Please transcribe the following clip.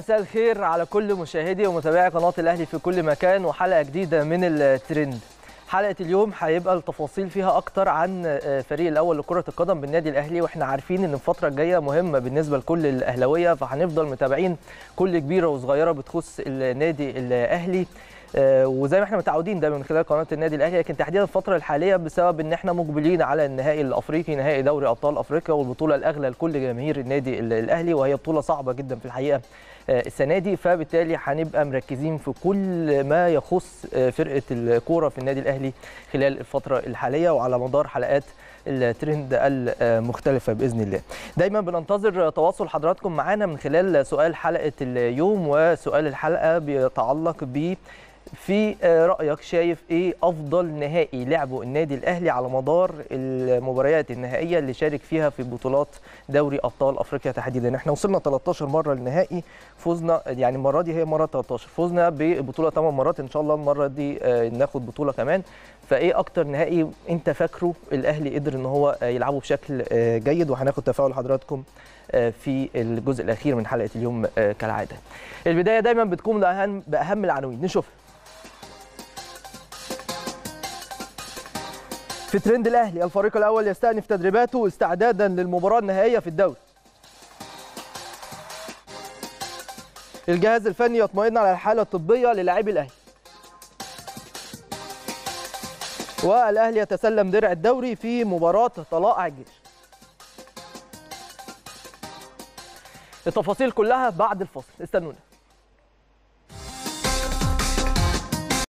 مساء الخير على كل مشاهدي ومتابعي قناه الاهلي في كل مكان وحلقه جديده من الترند حلقه اليوم هيبقى التفاصيل فيها اكتر عن فريق الاول لكره القدم بالنادي الاهلي واحنا عارفين ان الفتره الجايه مهمه بالنسبه لكل الاهلاويه فهنفضل متابعين كل كبيره وصغيره بتخص النادي الاهلي وزي ما احنا متعودين دايما من خلال قناه النادي الاهلي لكن تحديدا الفتره الحاليه بسبب ان احنا مقبلين على النهائي الافريقي نهائي دوري ابطال افريقيا والبطوله الاغلى لكل جماهير النادي الاهلي وهي بطوله صعبه جدا في الحقيقه السنه دي فبالتالي هنبقى مركزين في كل ما يخص فرقه الكوره في النادي الاهلي خلال الفتره الحاليه وعلى مدار حلقات الترند المختلفة بإذن الله دايما بننتظر تواصل حضراتكم معنا من خلال سؤال حلقة اليوم وسؤال الحلقة بيتعلق ب في رايك شايف ايه افضل نهائي لعبه النادي الاهلي على مدار المباريات النهائيه اللي شارك فيها في بطولات دوري ابطال افريقيا تحديدا احنا وصلنا 13 مره للنهائي فزنا يعني المره دي هي مره 13 فزنا ببطوله 8 مرات ان شاء الله المره دي ناخد بطوله كمان فايه اكتر نهائي انت فاكره الاهلي قدر ان هو يلعبه بشكل جيد وهناخد تفاعل حضراتكم في الجزء الاخير من حلقه اليوم كالعاده البدايه دايما بتكون باهم باهم العناوين نشوفها في ترند الاهلي الفريق الاول يستأنف تدريباته استعدادا للمباراه النهائيه في الدوري الجهاز الفني يطمئن على الحاله الطبيه للاعبي الاهلي والاهلي يتسلم درع الدوري في مباراه طلائع الجيش التفاصيل كلها بعد الفاصل استنونا